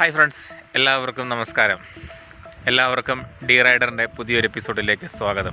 Hi friends എല്ലാവർക്കും നമസ്കാരം എല്ലാവർക്കും ഡി റൈഡറിൻ്റെ പുതിയൊരു എപ്പിസോഡിലേക്ക് സ്വാഗതം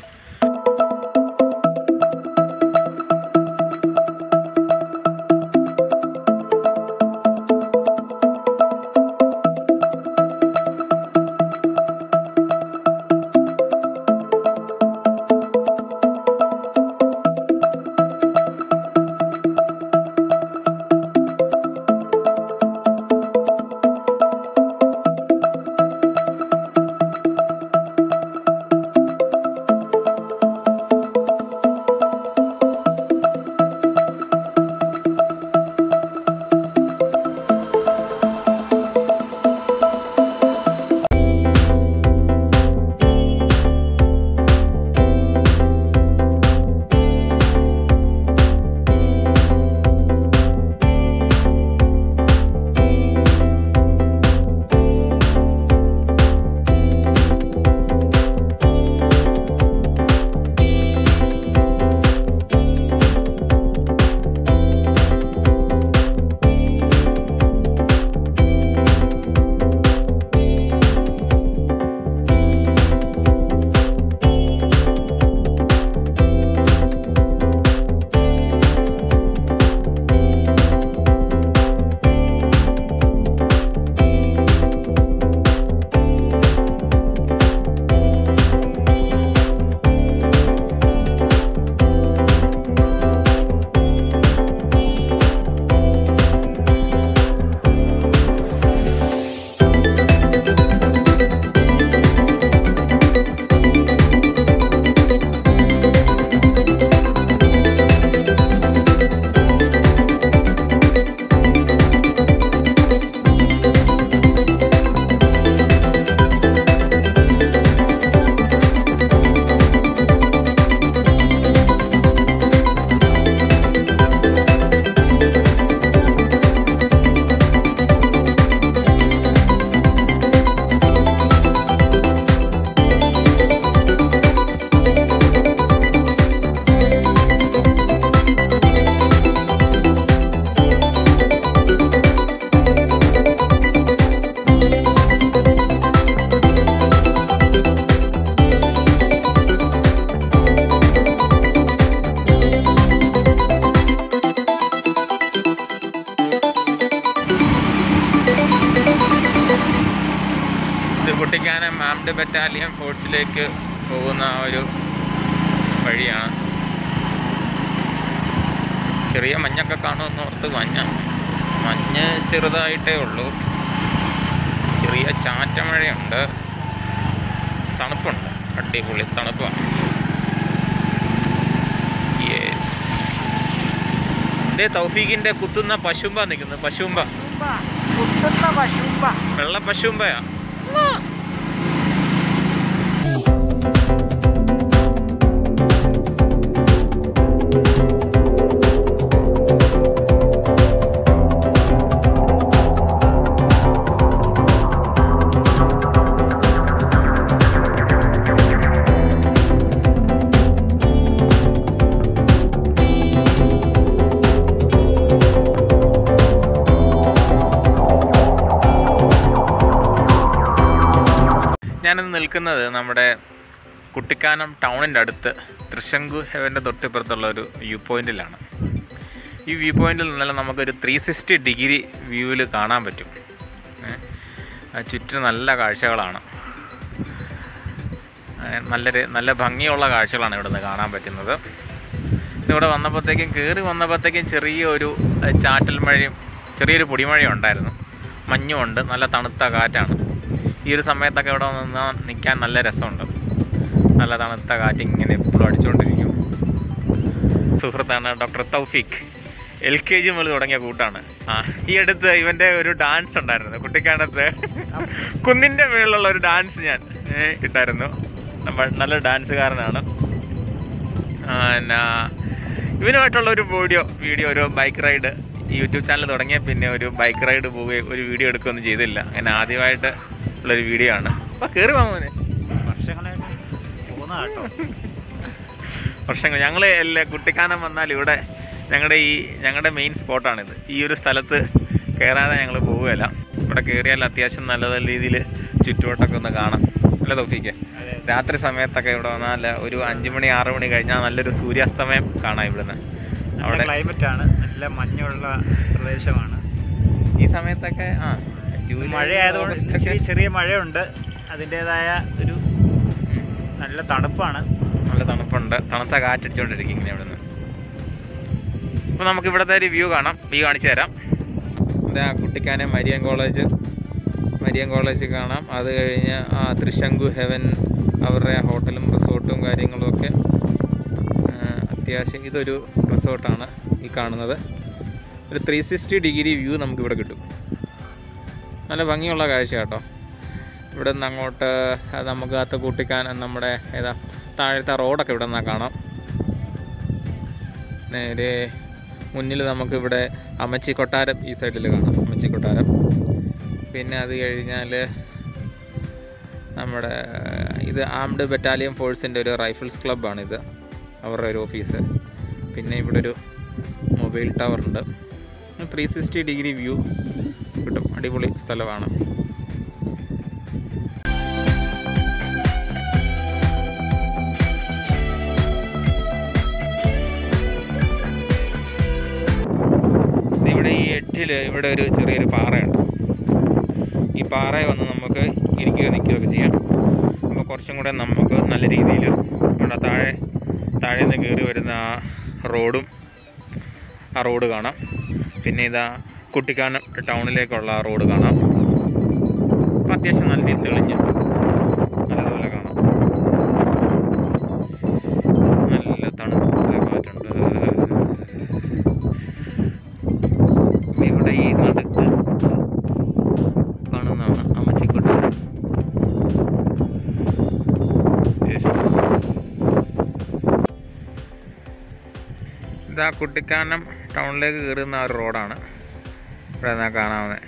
ഇത് കുട്ടിക്കാനം ആംഡ് ബറ്റാലിയൻ ഫോഴ്സിലേക്ക് പോകുന്ന ആ ഒരു വഴിയാണ് ചെറിയ മഞ്ഞൊക്കെ കാണുമെന്ന് ഓർത്ത് മഞ്ഞ മഞ്ഞ് ചെറുതായിട്ടേ ഉള്ളൂ ചെറിയ ചാറ്റമഴയുണ്ട് തണുപ്പുണ്ട് അടിപൊളി തണുപ്പാണ് Yes. ദേ തൗഫീഖിന്റെ കുത്തുന്ന പശുമ്പ നിൽക്കുന്നു പശുമ്പ കുത്തുന്ന പശുമ്പ വെള്ള പശുമ്പയാ ഞാനിന്ന് നിൽക്കുന്നത് നമ്മുടെ കുട്ടിക്കാനം ടൗണിൻ്റെ അടുത്ത് തൃശങ്കു ഹെവൻ്റെ തൊട്ടിപ്പുറത്തുള്ള ഒരു വ്യൂ പോയിന്റിലാണ് ഈ വ്യൂ പോയിന്റിൽ നിന്നാൽ നമുക്കൊരു ത്രീ സിക്സ്റ്റി ഡിഗ്രി വ്യൂവിൽ കാണാൻ പറ്റും ഏ, ആ ചുറ്റിനും നല്ല കാഴ്ചകളാണ് ഏ, നല്ലൊരു നല്ല ഭംഗിയുള്ള കാഴ്ചകളാണ് ഇവിടെ നിന്ന് കാണാൻ പറ്റുന്നത് ഇവിടെ വന്നപ്പോഴത്തേക്കും കയറി വന്നപ്പോഴത്തേക്കും ചെറിയൊരു ഏ, ചാറ്റൽ മഴയും ചെറിയൊരു പൊടിമഴയും ഉണ്ടായിരുന്നു മഞ്ഞുമുണ്ട് നല്ല തണുത്ത കാറ്റാണ് ഈ ഒരു സമയത്തൊക്കെ ഇവിടെ നിന്ന് നിൽക്കാൻ നല്ല രസമുണ്ട് നല്ല തണുത്ത കാറ്റ് ഇങ്ങനെ എപ്പോഴും അടിച്ചുകൊണ്ടിരിക്കും സുഹൃത്താണ് doctor Thoufeeq L K G മുതൽ തുടങ്ങിയ കൂട്ടാണ് ആ ഈ അടുത്ത് ഇവൻ്റെ ഒരു ഡാൻസ് ഉണ്ടായിരുന്നു കുട്ടിക്കാനത്ത് കുന്നിൻ്റെ മുകളിലുള്ള ഒരു ഡാൻസ് ഞാൻ ഏ, ഇട്ടായിരുന്നു നമ്മൾ നല്ല ഡാൻസുകാരനാണ് ആ, പിന്നെ ഇവനുമായിട്ടുള്ള ഒരു വീഡിയോ വീഡിയോ ഒരു ബൈക്ക് റൈഡ് യൂട്യൂബ് ചാനൽ തുടങ്ങിയ പിന്നെ ഒരു ബൈക്ക് റൈഡ് പോവുകയും ഒരു വീഡിയോ എടുക്കുകയൊന്നും ചെയ്തില്ല അങ്ങനെ ആദ്യമായിട്ട് ഉള്ളൊരു വീഡിയോ ആണ് അപ്പോൾ കയറി പോകാൻ വർഷങ്ങളായിട്ട് പോകുന്ന കേട്ടോ വർഷങ്ങൾ ഞങ്ങൾ എല്ലാ കുട്ടിക്കാനം വന്നാൽ ഇവിടെ ഞങ്ങളുടെ ഈ ഞങ്ങളുടെ മെയിൻ സ്പോട്ടാണിത് ഈ ഒരു സ്ഥലത്ത് കയറാതെ ഞങ്ങൾ പോവുകയല്ല ഇവിടെ കയറിയാൽ അത്യാവശ്യം നല്ല രീതിയിൽ ചുറ്റുവട്ടമൊക്കെ ഒന്ന് കാണാം അല്ലേ തോഫിക്ക് അതെ രാത്രി സമയത്തൊക്കെ ഇവിടെ വന്നാൽ ഒരു അഞ്ച് മണി ആറ് മണി കഴിഞ്ഞാൽ നല്ലൊരു സൂര്യാസ്തമയം കാണാം ഇവിടുന്ന് അവിടെ ക്ലൈമറ്റ് ആണ് നല്ല മഞ്ഞുള്ള പ്രദേശമാണ് ഈ സമയത്തൊക്കെ ആ ജൂലൈ മഴയായതുകൊണ്ട് ഓഗസ്റ്റൊക്കെ ഇച്ചിരി ചെറിയ മഴയുണ്ട് അതിൻ്റെതായ ഒരു ഉം. നല്ല തണുപ്പാണ് നല്ല തണുപ്പുണ്ട് തണുത്ത കാറ്റടിച്ചുകൊണ്ടിരിക്കും ഇങ്ങനെ ഇവിടുന്ന് അപ്പോൾ നമുക്ക് ഇവിടുത്തെ ഒരു വ്യൂ കാണാം വ്യൂ കാണിച്ചു തരാം ഇതാ Kuttikkanam Marian college Marian college കാണാം അത് കഴിഞ്ഞ് ആ തൃശങ്കു ഹെവൻ അവരുടെ ഹോട്ടലും റിസോർട്ടും കാര്യങ്ങളും ഒക്കെ ആ, അത്യാവശ്യം ഇതൊരു റിസോർട്ടാണ് ഈ കാണുന്നത് ഒരു ത്രീ സിക്സ്റ്റി ഡിഗ്രി വ്യൂ നമുക്കിവിടെ കിട്ടും നല്ല ഭംഗിയുള്ള കാഴ്ച കേട്ടോ ഇവിടെ നിന്ന് അങ്ങോട്ട് ആ, നമുക്ക് അകത്ത് കൂട്ടിക്കാൻ നമ്മുടെ ഏതാ താഴത്തെ റോഡൊക്കെ ഇവിടെ നിന്നാൽ കാണാം നേരെ മുന്നിൽ നമുക്കിവിടെ അമ്മച്ചി കൊട്ടാരം ഈ സൈഡിൽ കാണാം അമ്മച്ചി കൊട്ടാരം പിന്നെ അത് കഴിഞ്ഞാൽ നമ്മുടെ ഇത് ആംഡ് ബറ്റാലിയൻ ഫോഴ്സിൻ്റെ ഒരു റൈഫിൾസ് ക്ലബ്ബാണിത് അവരുടെ ഒരു ഓഫീസ് പിന്നെ ഇവിടെ ഒരു മൊബൈൽ ടവർ ഉണ്ട് ത്രീ സിക്സ്റ്റി ഡിഗ്രി വ്യൂ കിട്ടും അടിപൊളി സ്ഥലമാണ് ഇവിടെ ഈ എട്ടിൽ ഇവിടെ ഒരു ചെറിയൊരു പാറയുണ്ട് ഈ പാറയിൽ വന്ന് നമുക്ക് ഇരിക്കുക നിൽക്കുകയൊക്കെ ചെയ്യാം അപ്പോൾ കുറച്ചും കൂടെ നമുക്ക് നല്ല രീതിയിൽ ഇവിടെ താഴെ താഴെ നിന്ന് കയറി വരുന്ന ആ റോഡും ആ റോഡ് കാണാം പിന്നെ ഇതാ കുട്ടിക്കാനം ടൗണിലേക്കുള്ള ആ റോഡ് കാണാം അപ്പോൾ അത്യാവശ്യം നല്ല രീതിയിൽ തെളിഞ്ഞ് നല്ലതുപോലെ കാണാം നല്ല തണുത്ത കാറ്റുണ്ട് ഇവിടെ ഈ നടുക്ക് കാണുന്നതാണ് അമ്മച്ചിക്കൊട്ടാരം Yes. ഇതാ കുട്ടിക്കാനം ടൗണിലേക്ക് കയറുന്ന ആ ഒരു റോഡാണ് ഇവിടെ നിന്നാ കാണാവുന്നത്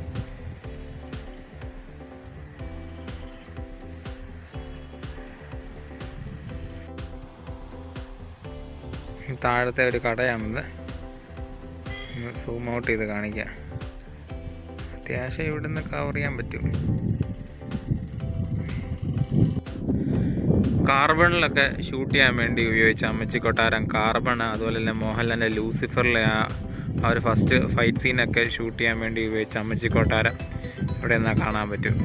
താഴത്തെ ഒരു കടയാണിത് സൂം ഔട്ട് ചെയ്ത് കാണിക്കാം അത്യാവശ്യം ഇവിടുന്ന് കവർ ചെയ്യാൻ പറ്റും കാർബണിലൊക്കെ ഷൂട്ട് ചെയ്യാൻ വേണ്ടി ഉപയോഗിച്ച അമ്മച്ചി കൊട്ടാരം കാർബൺ അതുപോലെ തന്നെ മോഹൻലാലിൻ്റെ ലൂസിഫറിലെ ആ ആ ഒരു ഫസ്റ്റ് ഫൈറ്റ് സീനൊക്കെ ഷൂട്ട് ചെയ്യാൻ വേണ്ടി ഉപയോഗിച്ച അമ്മച്ചി കൊട്ടാരം ഇവിടെ നിന്നാൽ കാണാൻ പറ്റും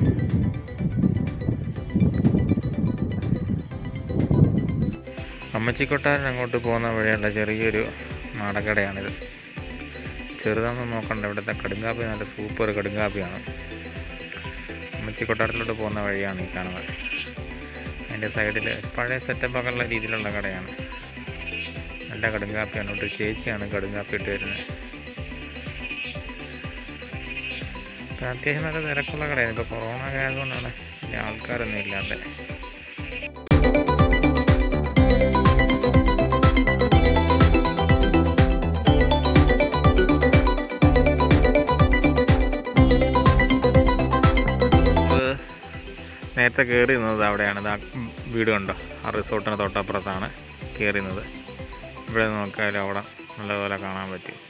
അമ്മച്ചി കൊട്ടാരം അങ്ങോട്ട് പോകുന്ന വഴിയുള്ള ചെറിയൊരു നാടകടയാണിത് ചെറുതൊന്നും നോക്കണ്ട ഇവിടുത്തെ കടുങ്കാപ്പി നല്ല സൂപ്പർ കടുങ്കാപ്പിയാണ് അമ്മച്ചി കൊട്ടാരത്തിലോട്ട് പോകുന്ന വഴിയാണ് ഈ കാണുന്നത് അതിൻ്റെ സൈഡിൽ പഴയ സെറ്റപ്പൊക്കെ ഉള്ള രീതിയിലുള്ള കടയാണ് നല്ല കടുങ്കാപ്പിയാണ് ഒരു ചേച്ചിയാണ് കടുങ്കാപ്പി ഇട്ട് വരുന്നത് ഇപ്പം അത്യാവശ്യം നല്ല തിരക്കുള്ള കടയാണ് ഇപ്പോൾ കൊറോണ ഒക്കെ ആയതുകൊണ്ടാണ് വലിയ ആൾക്കാരൊന്നും ഇല്ലാണ്ട് ഇത് നേരത്തെ കയറി നിന്നത് അവിടെയാണ് ഇതാ വീട് കണ്ടോ ആ റിസോർട്ടിന് തൊട്ടപ്പുറത്താണ് കയറി നിന്നത് ഇവിടെ നോക്കിയാൽ അവിടെ നല്ലപോലെ കാണാൻ പറ്റും